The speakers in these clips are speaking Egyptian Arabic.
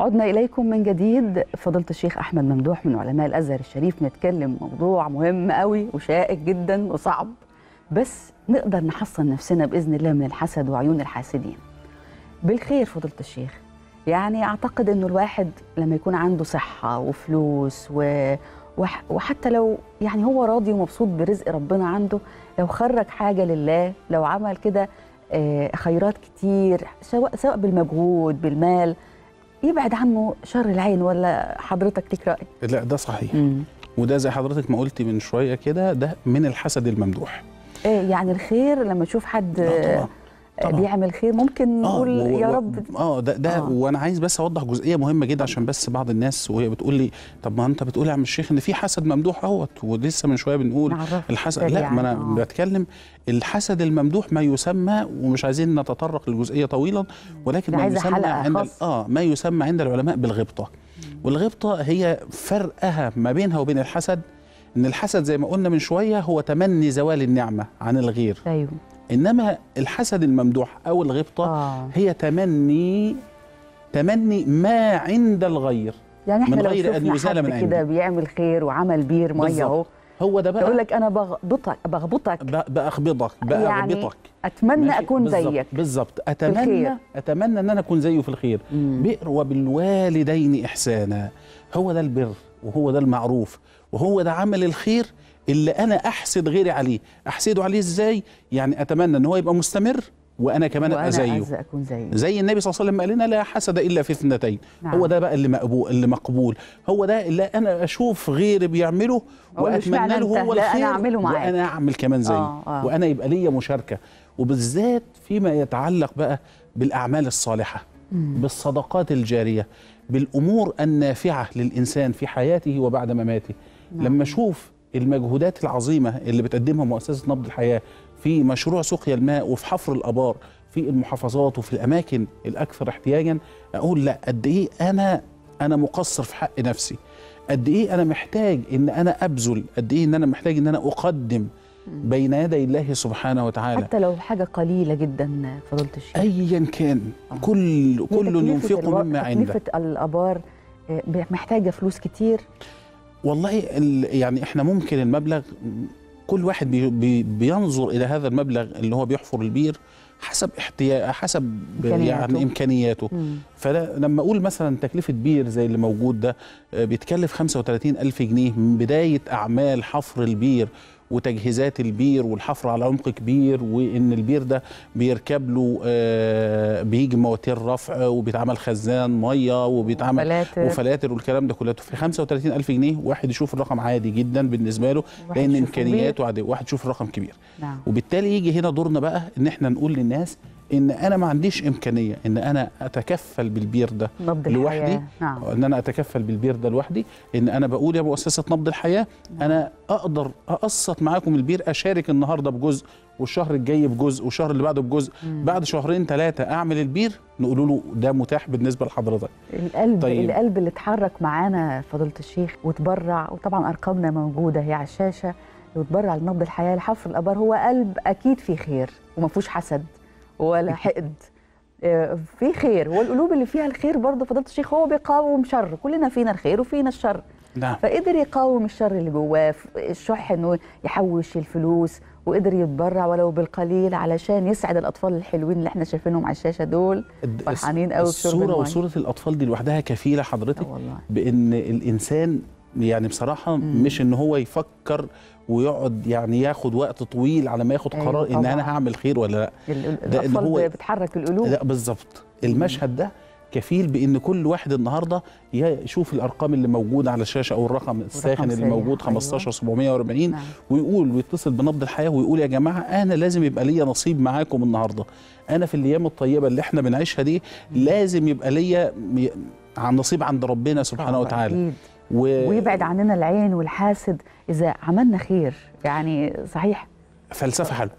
عدنا إليكم من جديد فضيلة الشيخ أحمد ممدوح من علماء الأزهر الشريف نتكلم موضوع مهم قوي وشائك جدا وصعب بس نقدر نحصن نفسنا بإذن الله من الحسد وعيون الحاسدين بالخير فضيلة الشيخ يعني أعتقد أنه الواحد لما يكون عنده صحة وفلوس و... وح... وحتى لو يعني هو راضي ومبسوط برزق ربنا عنده لو خرج حاجة لله لو عمل كده آه، خيرات كتير سواء سواء بالمجهود بالمال يبعد عنه شر العين ولا حضرتك ليك رأي؟ لا ده صحيح مم. وده زي حضرتك ما قلتي من شويه كده ده من الحسد الممدوح إيه يعني الخير لما تشوف حد آه طبعا آه، طبعا. بيعمل خير ممكن نقول و- يا و- رب اه ده ده آه. آه. وانا عايز بس اوضح جزئيه مهمه جدا عشان بس بعض الناس وهي بتقول لي طب ما انت بتقول يا عم الشيخ ان في حسد ممدوح اهوت ولسه من شويه بنقول نعرف الحسد بالتالي لا ما انا يعني، آه. بتكلم الحسد الممدوح ما يسمى ومش عايزين نتطرق للجزئيه طويلا ولكن دي ما عايزة يسمى حلقة عند ال- خاصة. اه ما يسمى عند العلماء بالغبطه والغبطه هي فرقها ما بينها وبين الحسد ان الحسد زي ما قلنا من شويه هو تمني زوال النعمه عن الغير ايوه انما الحسد الممدوح او الغبطه اه هي تمني تمني ما عند الغير يعني احنا من لو غير أن شفنا يزال حد من كده عندي. بيعمل خير وعمل بير ميه بالظبط. اهو هو ده يقول بقى لك انا بغبطك بغبطك ب- باخبطك يعني باغبطك اتمنى ماشي؟ اكون بالظبط- زيك بالظبط الخير. اتمنى اتمنى ان انا اكون زيه في الخير مم. بئر وبالوالدين احسانا هو ده البر وهو ده المعروف وهو ده عمل الخير اللي انا احسد غيري عليه احسده عليه ازاي يعني اتمنى ان هو يبقى مستمر وانا كمان ابقى وانا زيه عايز اكون زيه زي النبي صلى الله عليه وسلم قال لنا لا حسد الا في اثنتين نعم. هو ده بقى اللي مقبول اللي مقبول هو ده اللي انا اشوف غيري بيعمله أقول له واتمنى اشمعنى له أنت؟ هو لا، أنا الخير أعمله معاك. وانا اعمل كمان زيه آه، آه. وانا يبقى ليا مشاركه وبالذات فيما يتعلق بقى بالاعمال الصالحه مم. بالصدقات الجاريه بالامور النافعه للانسان في حياته وبعد مماته نعم. لما اشوف المجهودات العظيمه اللي بتقدمها مؤسسه نبض الحياه في مشروع سقيا الماء وفي حفر الابار في المحافظات وفي الاماكن الاكثر احتياجا اقول لا قد ايه انا انا مقصر في حق نفسي قد ايه انا محتاج ان انا ابذل قد ايه ان انا محتاج ان انا اقدم بين يدي الله سبحانه وتعالى حتى لو حاجه قليله جدا فضيله الشيخ ايا كان آه. كل هي كل تكلفة ينفق الوا- مما عنده تكلفه الابار آه، محتاجه فلوس كتير والله ال- يعني احنا ممكن المبلغ كل واحد بي بي بينظر الى هذا المبلغ اللي هو بيحفر البير حسب احتياج حسب إمكانياته. يعني امكانياته مم. فلما اقول مثلا تكلفه بير زي اللي موجود ده آه، بيتكلف 35 الف جنيه من بدايه اعمال حفر البير وتجهيزات البير والحفر على عمق كبير وان البير ده بيركب له آه، بيجي مواتير رفع وبيتعمل خزان ميه وبيتعمل فلاتر وفلاتر والكلام ده كله في 35 ألف جنيه واحد يشوف الرقم عادي جدا بالنسبة له واحد لأن يشوفه إمكانياته عادية واحد يشوف الرقم كبير نعم وبالتالي يجي هنا دورنا بقى إن إحنا نقول للناس إن أنا ما عنديش إمكانية إن أنا أتكفل بالبير ده نبض لوحدي الحياه نعم ان انا اتكفل بالبير ده لوحدي ان انا بقول يا مؤسسه نبض الحياه انا اقدر اقسط معاكم البير اشارك النهارده بجزء والشهر الجاي بجزء والشهر اللي بعده بجزء مم. بعد شهرين ثلاثه اعمل البير نقول له ده متاح بالنسبه لحضرتك القلب طيب. طيب. القلب اللي اتحرك معانا فضيله الشيخ وتبرع وطبعا ارقامنا موجوده هي على الشاشه وتبرع لنبض الحياه لحفر الابار هو قلب اكيد فيه خير وما فيهوش حسد ولا حقد آه، في خير والقلوب اللي فيها الخير برضه فضيله الشيخ هو بيقاوم شر كلنا فينا الخير وفينا الشر نعم فقدر يقاوم الشر اللي جواه ف- الشح انه يحوش الفلوس وقدر يتبرع ولو بالقليل علشان يسعد الاطفال الحلوين اللي احنا شايفينهم على الشاشه دول الد- فرحانين قوي بشرب الصوره المية. وصوره الاطفال دي لوحدها كفيله حضرتك آه والله بان الانسان يعني بصراحه مم. مش ان هو يفكر ويقعد يعني ياخد وقت طويل على ما ياخد أيوة قرار ان طبعاً. انا هعمل خير ولا لا ال- ال- ده إن الاطفال هو- بتحرك القلوب لا بالظبط المشهد ده كفيل بان كل واحد النهارده يشوف الارقام اللي موجوده على الشاشه او الرقم الساخن اللي سريع، موجود أيوة. 15740 نعم. ويقول ويتصل بنبض الحياه ويقول يا جماعه انا لازم يبقى ليا نصيب معاكم النهارده انا في الايام الطيبه اللي احنا بنعيشها دي لازم يبقى ليا م- عن نصيب عند ربنا سبحانه طبعاً، وتعالى أكيد. و- ويبعد عننا العين والحاسد اذا عملنا خير يعني صحيح فلسفه حلوه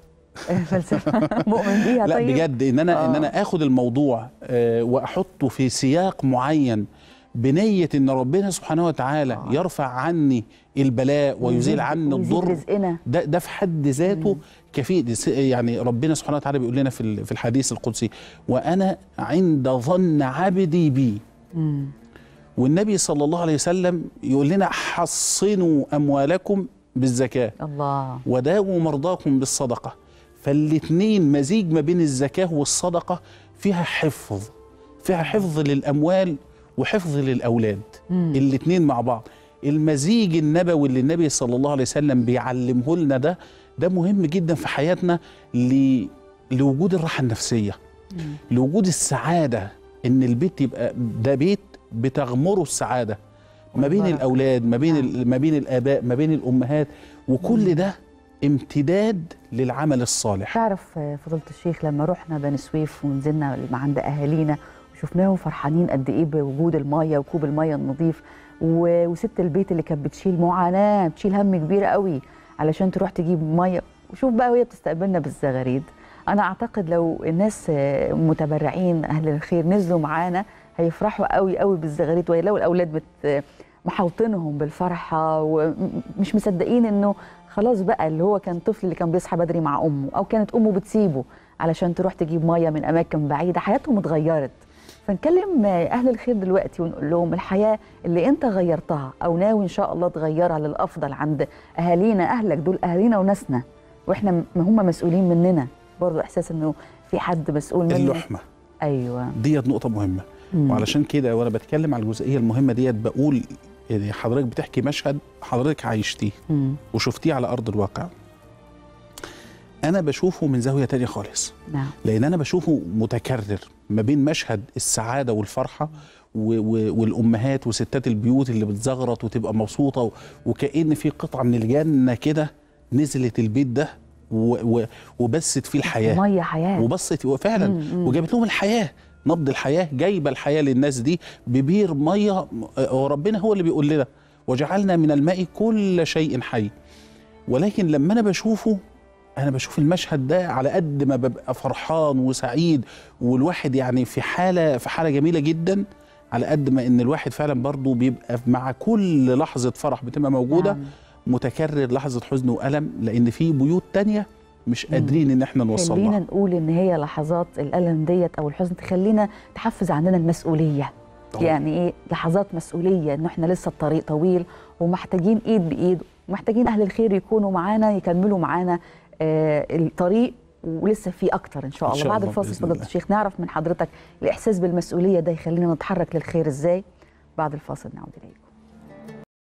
فلسفه مؤمن بيها لا طيب بجد ان انا آه. ان انا اخد الموضوع آه، واحطه في سياق معين بنيه ان ربنا سبحانه وتعالى آه. يرفع عني البلاء ويزيل عني ويزيد الضر رزقنا ده ده في حد ذاته كفيل س- يعني ربنا سبحانه وتعالى بيقول لنا في ال- في الحديث القدسي وانا عند ظن عبدي بي مم. والنبي صلى الله عليه وسلم يقول لنا حصنوا اموالكم بالزكاه الله وداووا مرضاكم بالصدقه فالاتنين مزيج ما بين الزكاه والصدقه فيها حفظ فيها حفظ للاموال وحفظ للاولاد مم. الاتنين مع بعض المزيج النبوي اللي النبي صلى الله عليه وسلم بيعلمه لنا ده ده مهم جدا في حياتنا ل... لوجود الراحه النفسيه مم. لوجود السعاده ان البيت يبقى ده بيت بتغمره السعاده ما بين والبركة. الاولاد ما بين نعم. ال- ما بين الاباء ما بين الامهات وكل ده امتداد للعمل الصالح تعرف آه، فضيلة الشيخ لما رحنا بني سويف ونزلنا عند اهالينا وشفناهم فرحانين قد ايه بوجود الميه وكوب الميه النظيف و- وست البيت اللي كانت بتشيل معاناه بتشيل هم كبير قوي علشان تروح تجيب ميه وشوف بقى وهي بتستقبلنا بالزغاريد انا اعتقد لو الناس آه، متبرعين اهل الخير نزلوا معانا هيفرحوا قوي قوي بالزغاريد ويلاقوا الاولاد بت محوطينهم بالفرحه ومش مصدقين انه خلاص بقى اللي هو كان طفل اللي كان بيصحى بدري مع امه او كانت امه بتسيبه علشان تروح تجيب ميه من اماكن بعيده حياتهم اتغيرت فنكلم اهل الخير دلوقتي ونقول لهم الحياه اللي انت غيرتها او ناوي ان شاء الله تغيرها للافضل عند اهالينا اهلك دول اهالينا وناسنا واحنا م- هم مسؤولين مننا برضو احساس انه في حد مسؤول منه اللحمه ايوه ديت نقطه مهمه مم. وعلشان كده وانا بتكلم على الجزئيه المهمه ديت بقول يعني حضرتك بتحكي مشهد حضرتك عايشتيه مم. وشفتيه على ارض الواقع انا بشوفه من زاويه تانية خالص نعم لان انا بشوفه متكرر ما بين مشهد السعاده والفرحه و و والامهات وستات البيوت اللي بتزغرط وتبقى مبسوطه و وكأن في قطعه من الجنه كده نزلت البيت ده و و وبست فيه الحياه ميه حياه وبصت فعلا مم، مم. وجابت لهم الحياه نبض الحياه جايبه الحياه للناس دي ببير ميه آه، وربنا هو اللي بيقول لنا وجعلنا من الماء كل شيء حي ولكن لما انا بشوفه انا بشوف المشهد ده على قد ما ببقى فرحان وسعيد والواحد يعني في حاله في حاله جميله جدا على قد ما ان الواحد فعلا برضه بيبقى مع كل لحظه فرح بتبقى موجوده نعم. متكرر لحظه حزن والم لان في بيوت تانية مش قادرين ان احنا نوصل خلينا لها نقول ان هي لحظات الالم ديت او الحزن تخلينا تحفز عندنا المسؤوليه طبعاً. يعني ايه لحظات مسؤوليه ان احنا لسه الطريق طويل ومحتاجين ايد بايد ومحتاجين اهل الخير يكونوا معانا يكملوا معانا آه الطريق ولسه في اكتر ان شاء إن الله شاء بعد الله الفاصل بإذن فضيله الله. الشيخ نعرف من حضرتك الاحساس بالمسؤوليه ده يخلينا نتحرك للخير ازاي بعد الفاصل نعود اليكم